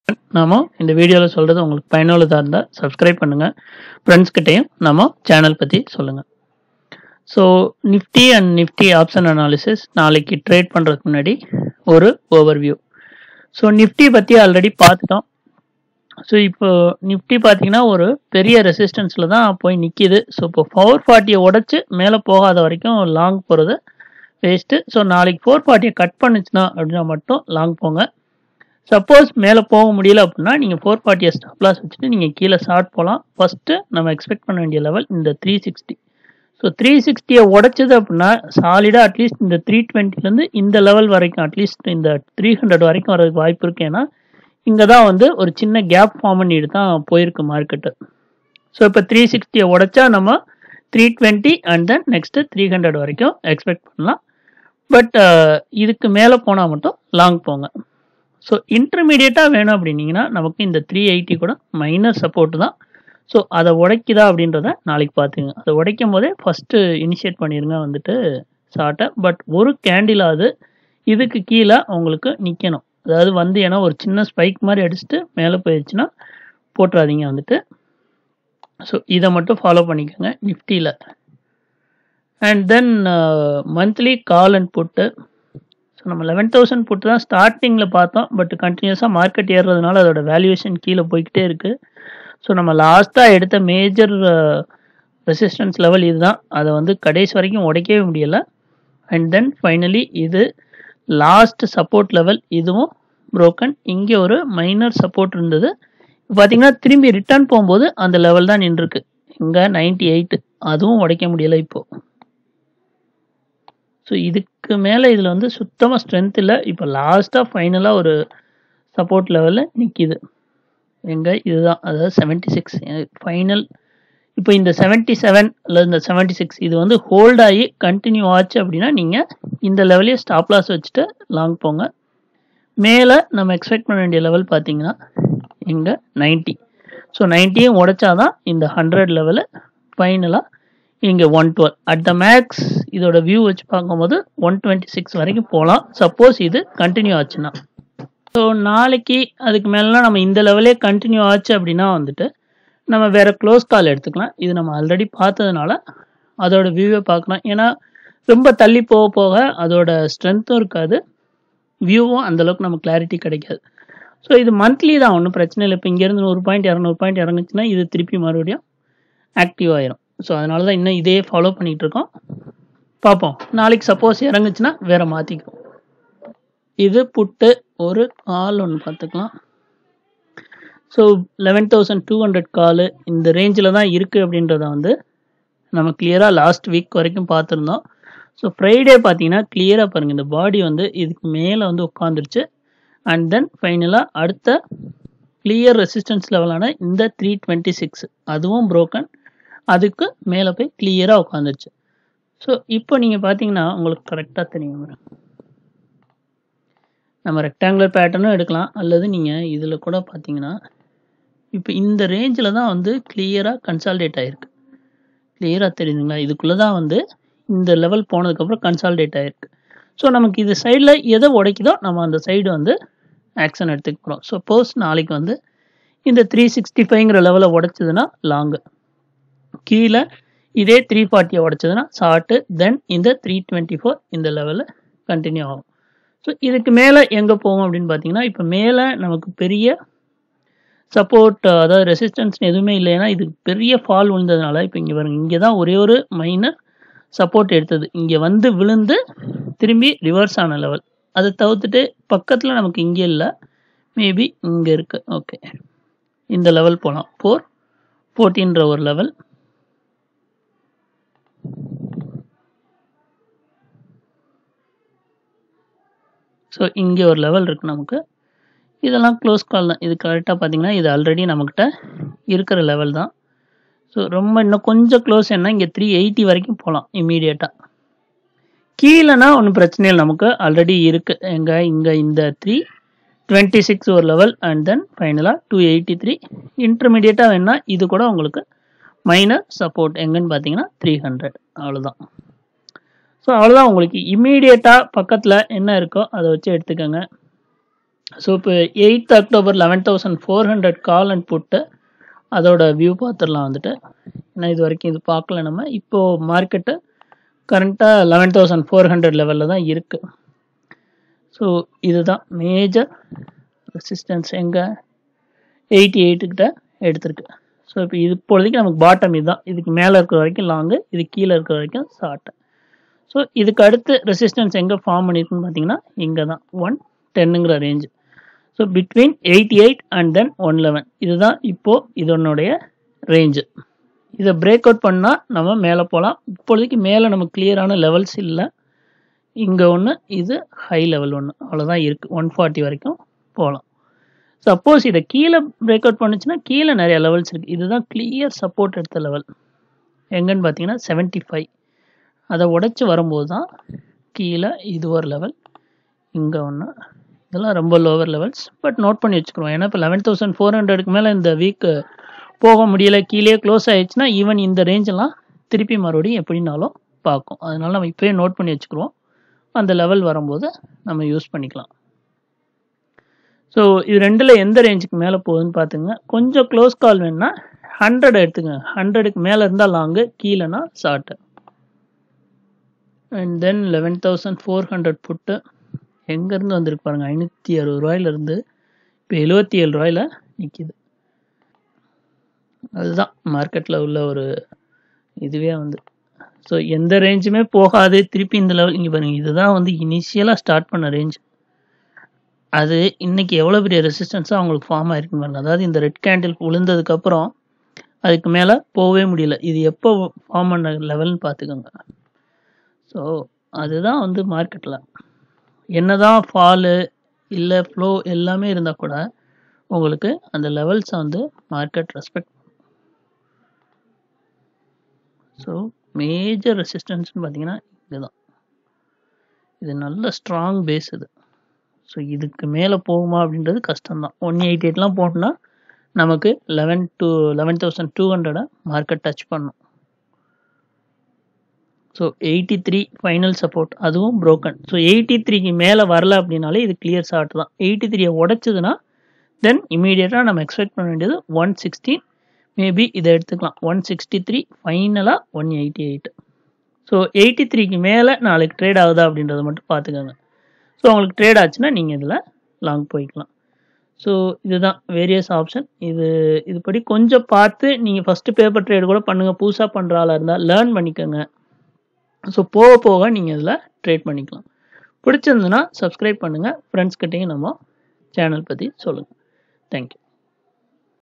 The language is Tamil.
நாம இந்த வீடியோவில் சொல்கிறது உங்களுக்கு பயனுள்ளதாக இருந்தால் சப்ஸ்கிரைப் பண்ணுங்கள் ஃப்ரெண்ட்ஸ்கிட்டையும் நம்ம சேனல் பற்றி சொல்லுங்கள் so Nifty and Nifty option analysis நாளைக்கு ட்ரேட் பண்ணுறதுக்கு முன்னாடி ஒரு ஓவர்வியூ ஸோ நிஃப்டி பற்றி ஆல்ரெடி பார்த்துட்டோம் ஸோ இப்போ நிஃப்டி பார்த்தீங்கன்னா ஒரு பெரிய ரெசிஸ்டன்ஸில் தான் போய் நிற்கிது ஸோ இப்போ ஃபோர் ஃபார்ட்டியை உடச்சி மேலே போகாத வரைக்கும் லாங் போகிறது வேஸ்ட்டு ஸோ நாளைக்கு ஃபோர் ஃபார்ட்டியை கட் பண்ணுச்சுன்னா அப்படின்னா மட்டும் லாங் போங்க சப்போஸ் மேலே போக முடியல அப்படின்னா நீங்கள் ஃபோர் ஃபார்ட்டியை ஸ்டாப் லாஸ் வச்சுட்டு நீங்கள் கீழே ஷார்ட் போகலாம் ஃபஸ்ட்டு நம்ம எக்ஸ்பெக்ட் பண்ண வேண்டிய லெவல் இந்த த்ரீ சிக்ஸ்டி ஸோ த்ரீ சிக்ஸ்டியை உடச்சது அப்படின்னா சாலிடாக அட்லீஸ்ட் இந்த த்ரீ டுவெண்ட்டிலேருந்து இந்த லெவல் வரைக்கும் அட்லீஸ்ட் இந்த த்ரீ ஹண்ட்ரட் வரைக்கும் வரதுக்கு வாய்ப்பு இருக்கு ஏன்னா இங்கே தான் வந்து ஒரு சின்ன கேப் ஃபார்ம் பண்ணிட்டு தான் போயிருக்கு மார்க்கெட்டு ஸோ இப்போ த்ரீ சிக்ஸ்டியை உடச்சா நம்ம three twenty and then next three hundred வரைக்கும் எக்ஸ்பெக்ட் பண்ணலாம் பட் இதுக்கு மேலே போனால் மட்டும் லாங் போங்க ஸோ இன்டர்மீடியட்டாக வேணும் அப்படின்னீங்கன்னா நமக்கு இந்த த்ரீ எயிட்டி கூட மைனர் சப்போர்ட் தான் ஸோ அதை உடைக்குதா அப்படின்றத நாளைக்கு பார்த்துங்க அதை உடைக்கும் போதே ஃபஸ்ட்டு இனிஷியேட் பண்ணிடுங்க வந்துட்டு ஷார்ட்டை பட் ஒரு கேண்டிலாவது இதுக்கு கீழே உங்களுக்கு நிற்கணும் அதாவது வந்து ஏன்னா ஒரு சின்ன ஸ்பைக் மாதிரி அடிச்சுட்டு மேலே போயிடுச்சுன்னா போட்டுறாதீங்க வந்துட்டு ஸோ இதை மட்டும் ஃபாலோ பண்ணிக்கோங்க நிஃப்டியில் and then monthly call and put so நம்ம லெவன் தௌசண்ட் புட்டு தான் ஸ்டார்டிங்கில் பார்த்தோம் பட் கண்டினியூஸாக மார்க்கெட் ஏறுறதுனால அதோட வேல்யூவேஷன் கீழே போய்கிட்டே இருக்குது ஸோ நம்ம லாஸ்ட்டாக எடுத்த மேஜர் ரெசிஸ்டன்ஸ் லெவல் இதுதான் அதை வந்து கடைசி வரைக்கும் உடைக்கவே முடியலை அண்ட் தென் ஃபைனலி இது லாஸ்ட் சப்போர்ட் லெவல் இதுவும் புரோக்கன் இங்கே ஒரு மைனர் சப்போர்ட் இருந்தது பார்த்தீங்கன்னா திரும்பி ரிட்டர்ன் போகும்போது அந்த லெவல் தான் நின்றுருக்கு இங்கே நைன்டி எயிட் அதுவும் உடைக்க முடியலை இப்போது ஸோ இதுக்கு மேலே இதில் வந்து சுத்தமாக ஸ்ட்ரென்த் இல்லை இப்போ லாஸ்ட்டாக ஃபைனலாக ஒரு சப்போர்ட் லெவலில் நிற்கிது எங்கே இதுதான் அதாவது செவன்ட்டி சிக்ஸ் ஃபைனல் இப்போ இந்த செவன்ட்டி செவன் இல்லை இந்த செவன்ட்டி சிக்ஸ் இது வந்து ஹோல்ட் ஆகி கண்டினியூ ஆச்சு அப்படின்னா நீங்கள் இந்த லெவலையே ஸ்டாப் லாஸ் வச்சுட்டு லாங் போங்க மேலே நம்ம எக்ஸ்பெக்ட் பண்ண வேண்டிய லெவல் பார்த்தீங்கன்னா இங்கே நைன்ட்டி ஸோ நைன்ட்டியும் உடைச்சாதான் இந்த ஹண்ட்ரட் லெவலு ஃபைனலாக இங்கே one twelve at the max இதோட வியூ வச்சு பார்க்கும்போது ஒன் டுவெண்ட்டி சிக்ஸ் வரைக்கும் போகலாம் சப்போஸ் இது கண்டினியூ ஆச்சுன்னா ஸோ நாளைக்கு அதுக்கு மேலாம் நம்ம இந்த லெவலே கண்டினியூ ஆச்சு அப்படின்னா வந்துட்டு நம்ம வேறு க்ளோஸ் கால் எடுத்துக்கலாம் இது நம்ம ஆல்ரெடி பார்த்ததுனால அதோட வியூவை பார்க்கலாம் ஏன்னா ரொம்ப தள்ளி போக போக அதோட ஸ்ட்ரென்த்தும் இருக்காது வியூவும் அந்தளவுக்கு நம்ம கிளாரிட்டி கிடைக்காது ஸோ இது மந்த்லி தான் ஒன்றும் பிரச்சனை இல்லை இப்போ இங்கேருந்து நூறு பாயிண்ட் இரநூறு பாயிண்ட் இறங்குச்சுன்னா இது திருப்பி மறுபடியும் ஆக்டிவ் ஆயிரும் ஸோ அதனால தான் இன்னும் இதே ஃபாலோ பண்ணிகிட்டு இருக்கோம் பார்ப்போம் நாளைக்கு சப்போஸ் இறங்குச்சுன்னா வேறு மாற்றிக்கும் இது புட்டு ஒரு கால் ஒன்று பார்த்துக்கலாம் so eleven thousand two hundred call இந்த ரேஞ்சில் தான் இருக்குது அப்படின்றத வந்து நம்ம கிளியராக லாஸ்ட் வீக் வரைக்கும் பார்த்துருந்தோம் ஸோ ஃப்ரைடே பார்த்தீங்கன்னா கிளியராக பாருங்கள் இந்த பாடி வந்து இதுக்கு மேலே வந்து உட்காந்துருச்சு அண்ட் தென் ஃபைனலாக அடுத்த கிளியர் ரெசிஸ்டன்ஸ் லெவலான இந்த த்ரீ டுவெண்ட்டி சிக்ஸ் அதுவும் ப்ரோக்கன் அதுக்கு மேலே போய் கிளியராக உட்காந்துருச்சு ஸோ இப்போ நீங்கள் பார்த்தீங்கன்னா உங்களுக்கு கரெக்டாக தெரியும் நம்ம ரெக்டாங்குலர் பேட்டர்னும் எடுக்கலாம் அல்லது நீங்கள் இதில் கூட பார்த்தீங்கன்னா இப்போ இந்த ரேஞ்சில் தான் வந்து கிளியராக கன்சால்டேட் ஆகிருக்கு கிளியராக தெரியுதுங்களா இதுக்குள்ளே தான் வந்து இந்த லெவல் போனதுக்கப்புறம் கன்சால்டேட் ஆகிருக்கு ஸோ நமக்கு இது சைடில் எதை உடைக்குதோ நம்ம அந்த சைடு வந்து ஆக்ஷன் எடுத்துக்க போகிறோம் சப்போஸ் நாளைக்கு வந்து இந்த த்ரீ சிக்ஸ்டி ஃபைவ்ங்கிற லெவலை உடைச்சதுன்னா லாங்கு கீழே இதே த்ரீ ஃபார்ட்டியை உடைச்சதுன்னா ஷார்ட்டு தென் இந்த த்ரீ டுவெண்ட்டி ஃபோர் இந்த லெவலில் கண்டினியூ ஆகும் ஸோ இதுக்கு மேலே எங்கே போகும் அப்படின்னு பார்த்தீங்கன்னா இப்போ மேலே நமக்கு பெரிய சப்போர்ட் அதாவது ரெசிஸ்டன்ஸ் எதுவுமே இல்லைன்னா இதுக்கு பெரிய ஃபால் விழுந்ததுனால இப்போ இங்கே பாருங்க இங்கே தான் ஒரே ஒரு மைனர் சப்போர்ட் எடுத்தது இங்கே வந்து விழுந்து திரும்பி ரிவர்ஸ் ஆன லெவல் அதை தவிர்த்துட்டு பக்கத்தில் நமக்கு இங்கே இல்லை மேபி இங்கே இருக்குது ஓகே இந்த லெவல் போகலாம் ஃபோர் ஃபோர்டீன்ற ஒரு லெவல் ஸோ இங்கே ஒரு லெவல் இருக்குது நமக்கு இதெல்லாம் க்ளோஸ் கால் தான் இது கரெக்டாக பார்த்தீங்கன்னா இது ஆல்ரெடி நம்மக்கிட்ட இருக்கிற லெவல் தான் ஸோ ரொம்ப இன்னும் கொஞ்சம் க்ளோஸ் என்ன இங்கே த்ரீ எயிட்டி வரைக்கும் போகலாம் இம்மீடியட்டாக கீழேனா ஒன்றும் பிரச்சனை இல்லை நமக்கு ஆல்ரெடி இருக்குது எங்கே இங்கே இந்த த்ரீ டுவெண்ட்டி சிக்ஸ் ஒரு லெவல் அண்ட் தென் ஃபைனலாக டூ எயிட்டி த்ரீ இன்டர்மீடியட்டாக வேணால் இது கூட உங்களுக்கு மைனர் சப்போர்ட் எங்கன்னு பார்த்தீங்கன்னா த்ரீ ஹண்ட்ரட் அவ்வளோதான் ஸோ அவ்வளோதான் உங்களுக்கு இம்மீடியட்டாக பக்கத்தில் என்ன இருக்கோ அதை வச்சு எடுத்துக்கோங்க ஸோ இப்போ eighth October eleven thousand four hundred call and put அதோட வியூ பார்த்துடலாம் வந்துட்டு ஏன்னா இது வரைக்கும் இது பார்க்கல நம்ம இப்போது மார்க்கெட்டு கரண்ட்டாக லெவன் தௌசண்ட் ஃபோர் ஹண்ட்ரட் லெவலில் தான் இருக்குது ஸோ இதுதான் மேஜர் ரெசிஸ்டன்ஸ் எங்கே எயிட்டி எயிட்டுக்கிட்ட எடுத்திருக்கு ஸோ இப்போ இது இப்பொழுதைக்கு நமக்கு பாட்டம் இதுதான் இதுக்கு மேலே இருக்கிற வரைக்கும் லாங்கு இது கீழே இருக்கிற வரைக்கும் ஷார்ட்டு ஸோ இதுக்கு அடுத்து ரெசிஸ்டன்ஸ் எங்கே ஃபார்ம் பண்ணியிருக்குன்னு பார்த்தீங்கன்னா இங்கே தான் ஒன் டென்னுங்கிற range so between eighty eight and then one eleven இதுதான் இப்போது இதனுடைய ரேஞ்சு இதை பிரேக் அவுட் பண்ணால் நம்ம மேலே போகலாம் இப்பொழுதைக்கு மேலே நமக்கு கிளியரான லெவல்ஸ் இல்லை இங்கே ஒன்று இது ஹை லெவல் ஒன்று அவ்வளோதான் இருக்குது ஒன் ஃபார்ட்டி வரைக்கும் போகலாம் சப்போஸ் இதை கீழே பிரேக் அவுட் பண்ணுச்சுன்னா கீழே நிறைய லெவல்ஸ் இருக்குது இதுதான் கிளியர் சப்போர்ட் எடுத்த லெவல் எங்கன்னு பார்த்தீங்கன்னா செவன்ட்டி ஃபைவ் அதை உடைச்சி வரும்போது தான் கீழே இது ஒரு லெவல் இங்கே ஒன்று இதெல்லாம் ரொம்ப லோவர் லெவல்ஸ் பட் நோட் பண்ணி வச்சுக்கிறோம் ஏன்னா இப்போ லெவன் தௌசண்ட் ஃபோர் ஹண்ட்ரடுக்கு மேலே இந்த வீக்கு போக முடியல கீழே க்ளோஸ் ஆயிடுச்சுன்னா ஈவன் இந்த ரேஞ்செல்லாம் திருப்பி மறுபடியும் எப்படினாலும் பார்க்கும் அதனால நம்ம இப்போயே நோட் பண்ணி வச்சுக்கிறோம் அந்த லெவல் வரும்போது நம்ம யூஸ் பண்ணிக்கலாம் ஸோ இது ரெண்டில் எந்த ரேஞ்சுக்கு மேலே போகுதுன்னு பார்த்துங்க கொஞ்சம் க்ளோஸ் கால் வேணுன்னா ஹண்ட்ரட் எடுத்துங்க ஹண்ட்ரடுக்கு மேலே இருந்தால் லாங்கு கீழேனா short and then eleven thousand four hundred put எங்கேருந்து வந்திருக்கு பாருங்க ஐநூற்றி அறுபது ரூபாயிலேருந்து இப்போ எழுபத்தி ஏழு ரூபாயில் நிற்கிது அதுதான் மார்க்கெட்டில் உள்ள ஒரு இதுவே வந்து ஸோ எந்த ரேஞ்சுமே போகாது திருப்பி இந்த லெவல் இங்கே பாருங்க இதுதான் வந்து இனிஷியலாக ஸ்டார்ட் பண்ண ரேஞ்ச் அது இன்னைக்கு எவ்வளோ பெரிய ரெசிஸ்டன்ஸாக அவங்களுக்கு ஃபார்ம் ஆயிருக்குன்னு பாருங்க அதாவது இந்த ரெட் கேண்டில் விழுந்ததுக்கப்புறம் அதுக்கு மேலே போகவே முடியல இது எப்போ ஃபார்ம் பண்ண லெவல்னு பார்த்துக்கோங்க ஸோ அதுதான் வந்து மார்க்கெட்டில் என்னதான் ஃபாலு இல்லை ஃப்ளோ எல்லாமே இருந்தால் கூட உங்களுக்கு அந்த லெவல்ஸை வந்து மார்க்கெட் ரெஸ்பெக்ட் ஸோ மேஜர் ரெசிஸ்டன்ஸ்னு பார்த்தீங்கன்னா இதுதான் இது நல்ல ஸ்ட்ராங் பேஸ் இது ஸோ இதுக்கு மேலே போகுமா அப்படின்றது கஷ்டம்தான் ஒன் எயிட்டி எயிட்லாம் போனோம்னா நமக்கு eleven two eleven thousand two ஹண்ட்ரடை மார்க்கெட் டச் பண்ணும் so eighty three final support அதுவும் ப்ரோக்கன் ஸோ எயிட்டி த்ரீக்கு மேலே வரல அப்படின்னாலே இது கிளியர் ஷார்ட் தான் எயிட்டி த்ரீயை உடச்சதுன்னா தென் இமீடியட்டாக நம்ம எக்ஸ்பெக்ட் பண்ண வேண்டியது ஒன் சிக்ஸ்டீன் மேபி இதை எடுத்துக்கலாம் ஒன் சிக்ஸ்டி த்ரீ ஃபைனலாக one eighty eight so eighty த்ரீக்கு மேலே நாளைக்கு ட்ரேட் ஆகுதா அப்படின்றத மட்டும் பார்த்துக்கோங்க ஸோ உங்களுக்கு ட்ரேட் ஆச்சுன்னா நீங்கள் இதில் லாங் போய்க்கலாம் ஸோ இதுதான் வேரியஸ் ஆப்ஷன் இது இதுபடி கொஞ்சம் பார்த்து நீங்கள் ஃபஸ்ட்டு பேப்பர் ட்ரேட் கூட பண்ணுங்கள் புதுசாக பண்ணுற ஆளாக இருந்தால் லேர்ன் பண்ணிக்கோங்க ஸோ போக போக நீங்கள் இதில் ட்ரேட் பண்ணிக்கலாம் பிடிச்சிருந்துன்னா சப்ஸ்கிரைப் பண்ணுங்கள் ஃப்ரெண்ட்ஸ்கிட்டையும் நம்ம சேனல் பற்றி சொல்லுங்கள் தேங்க்யூ